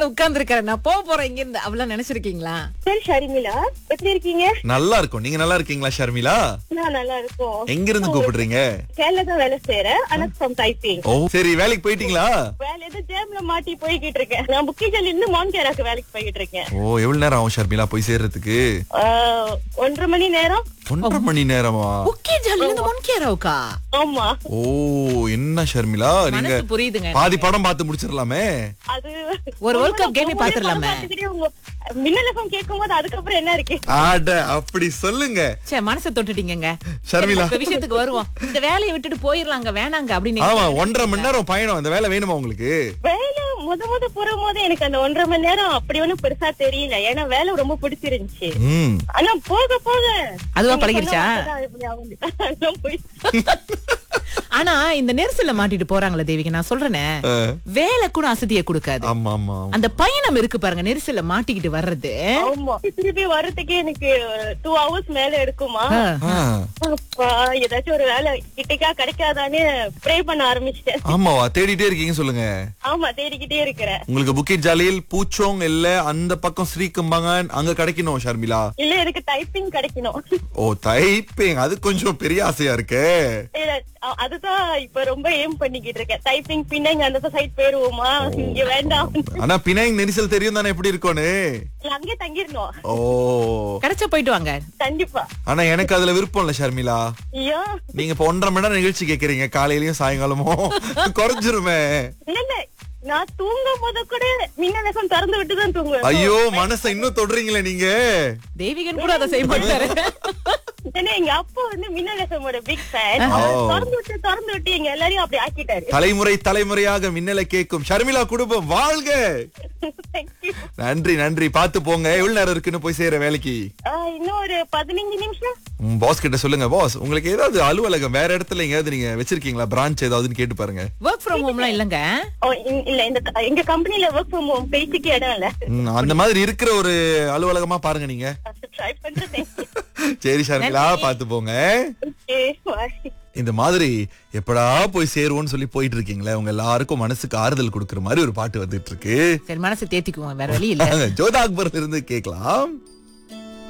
உட்கார்ந்து இருக்கிறேன் நான் போக போறேன் இங்க இருந்து அவ்வளவு நினைச்சிருக்கீங்களா சரி ஷர்மிளா எப்படி இருக்கீங்க நல்லா இருக்கும் நீங்க நல்லா இருக்கீங்களா ஷர்மிளா நான் நல்லா இருக்கோம் எங்க இருந்து கூப்பிடுறீங்க கேரளா தான் வேலை செய்யறேன் ஆனா ஃப்ரம் டைப்பிங் ஓ சரி வேலைக்கு போயிட்டீங்களா வேலை எது ஜேம்ல மாட்டி போய்கிட்டு இருக்கேன் நான் புக்கிஜல் இருந்து மான்கேராக்கு வேலைக்கு போய்கிட்டு இருக்கேன் ஓ எவ்வளவு நேரம் ஆகும் ஷர்மிளா போய் சேர்றதுக்கு ஆஹ், ஒன்றரை மணி நேரம் ஒன்றரை மணி நேரமா ஓகே ஜாலில இருந்து மொன்கேராவுக்கா ஆமா ஓ என்ன ஷர்மிளா நீங்க மனசு புரியுதுங்க பாதி படம் பார்த்து முடிச்சிடலாமே அது ஒரு World Cup game ஏ பாத்துடலாமே. மின்னலகம் கேட்கும் போது அதுக்கப்புறம் என்ன இருக்கு ஆட அப்படி சொல்லுங்க சே மனசை தொட்டுட்டீங்கங்க ஷர்மிளா இந்த விஷயத்துக்கு வருவோம் இந்த வேலையை விட்டுட்டு போயிடலாங்க வேணாங்க அப்படின்னு ஆமா ஒன்றரை மணி நேரம் பயணம் அந்த வேலை வேணுமா உங்களுக்கு வேலை முத முத போகும் போது எனக்கு அந்த ஒன்றரை மணி நேரம் அப்படி ஒண்ணும் பெருசா தெரியல ஏன்னா வேலை ரொம்ப பிடிச்சிருந்துச்சு ம் ஆனா போக போக அதுவா நீங்க பழகிடுச்சா? சொன்ன மாதிரி தான் இப்படி ஆகுது. அதெல்லாம் போய் ஆனா இந்த நெரிசல்ல மாட்டிட்டு போறாங்களே தேவிக்கு நான் சொல்றேனே அஹ், வேலை கூட அசதியை கொடுக்காது ஆமா ஆமா ஆமா. அந்த பயணம் இருக்கு பாருங்க நெரிசல்ல மாட்டிக்கிட்டு வர்றது ஆமா திருப்பி வர்றதுக்கே எனக்கு டூ ஹவர்ஸ் மேல எடுக்குமா ஆ. ஆ, அப்பா, ஏதாச்சும் ஒரு வேலை கிட்டக்கா கிடைக்காதான்னு ப்ரே பண்ண ஆரம்பிச்சிட்டேன் ஆமாவா தேடிட்டே இருக்கீங்க சொல்லுங்க ஆமா தேடிக்கிட்டே இருக்கிறேன் உங்களுக்கு புக்கிட் ஜாலியில் பூச்சோங் இல்ல அந்த பக்கம் ஸ்ரீகம்பாங்கன் அங்க கிடைக்கணும் ஷர்மிளா இல்ல எனக்கு டைப்பிங் கிடைக்கணும் ஓ டைப்பிங் அது கொஞ்சம் பெரிய ஆசையா இருக்கே இல்ல, அ- அதுதான் இப்ப ரொம்ப ஏம் பண்ணிக்கிட்டு இருக்கேன் டைப்பிங் பின்ன அந்த சைட் போயிருவோமா இங்க வேண்டாம் ஆனா பினாங் நெரிசல் தெரியும் தானே எப்படி இருக்கும்னு இல்ல, அங்கே தங்கிடணும் ஓ கிடைச்சா போயிட்டு வாங்க கண்டிப்பா ஆனா எனக்கு அதுல விருப்பம் இல்ல ஷர்மிளா ஐயோ நீங்க இப்ப ஒன்றரை மணி நேரம் நிகழ்ச்சி கேக்குறீங்க காலையிலயும் சாயங்காலமும் குறைஞ்சிருமே இல்ல இல்ல நான் தூங்கும் போது கூட மின்னலகம் திறந்து விட்டு தான் தூங்குவேன் ஐயோ மனசை இன்னும் தொடுறீங்களே நீங்க தெய்வீகன் கூட அதை செய்ய மாட்டாரு ஏன்னா எங்க அப்பா வந்து மின்னலகமோட பிக் ஃபேன் ஓ. திறந்து விட்டு திறந்து விட்டு எங்க எல்லாரையும் அப்படி ஆக்கிட்டாரு தலைமுறை தலைமுறையாக மின்னலை கேட்கும் ஷர்மிளா குடும்பம் வாழ்க தேங்க்யூ நன்றி நன்றி பாத்து போங்க எவ்வளவு நேரம் இருக்குன்னு போய் சேர வேலைக்கு இன்னும் ஒரு பதினஞ்சு நிமிஷம் பாஸ் கிட்ட சொல்லுங்க பாஸ் உங்களுக்கு ஏதாவது அலுவலகம் வேற இடத்துல எங்கேயாவது நீங்க வச்சிருக்கீங்களா பிரான்ச் ஏதாவதுன்னு கேட்டு பாருங்க ஒர்க் ஃப்ரம் ஹோம்லாம் இல்லங்க ஓ, இ- இல்ல இந்த க- எங்க கம்பெனில ஒர்க் ஃப்ரம் ஹோம் பேசிக்கு இடம் இல்ல ம், அந்த மாதிரி இருக்கிற ஒரு அலுவலகமா பாருங்க நீங்க ட்ரை பண்றேன் சரி ஷர்மிளா பாத்து போங்க ஓகே பாய் இந்த மாதிரி எப்படா போய் சேருவோம்னு சொல்லி போயிட்டு இருக்கீங்களே உங்க எல்லாருக்கும் மனசுக்கு ஆறுதல் கொடுக்கிற மாதிரி ஒரு பாட்டு வந்துட்டு இருக்கு சரி மனசை தேத்திக்குவோம் வேற வழி இல்ல ஜோதா அக்பர்ல இருந்து கேட்கலாம்